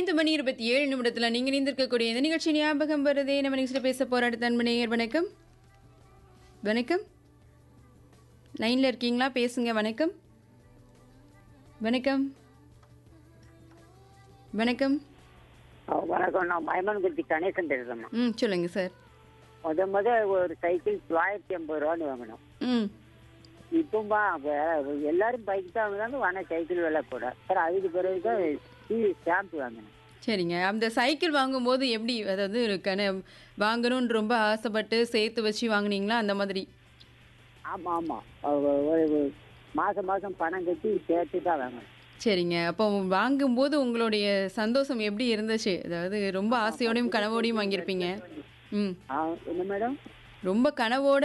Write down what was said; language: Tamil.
ஐந்து மணி இருபத்தி ஏழு நிமிடத்துல நீங்க இணைந்திருக்கக்கூடிய இந்த நிகழ்ச்சி ஞாபகம் வருதே நம்ம நிகழ்ச்சியில் பேச போற அடுத்த அன்பு நேயர் வணக்கம் வணக்கம் லைன்ல இருக்கீங்களா பேசுங்க வணக்கம் வணக்கம் வணக்கம் ஆ, வணக்கம் நான் மயமன்குட்டி கணேசன் பேசுறேம்மா ம் சொல்லுங்க சார் முத முத ஒரு சைக்கிள் தொள்ளாயிரத்தி ஐம்பது ரூபான்னு வாங்கினோம் ம் இப்போம்பா வே- எல்லாரும் பைக் தான் வாங்குறாங்க வாங்க சைக்கிள் விலை கூட சார் அதுக்கு பிறகு தான் டிவி ஸ்டாம்ப் வாங்கினேன் சரிங்க அந்த சைக்கிள் வாங்கும்போது எப்படி அதாவது ஒரு கன வாங்கணும்னு ரொம்ப ஆசைப்பட்டு சேர்த்து வச்சு வாங்குனீங்களா அந்த மாதிரி ஆமாம் ஆமாம் மாதம் மாதம் பணம் கட்டி சேர்த்து தான் வாங்கினேன் சரிங்க அப்போ வாங்கும்போது உங்களுடைய சந்தோஷம் எப்படி இருந்துச்சு அதாவது ரொம்ப ஆசையோடையும் கனவோடையும் வாங்கியிருப்பீங்க ம் ஆ, என்ன மேடம் ரொம்ப கனவோட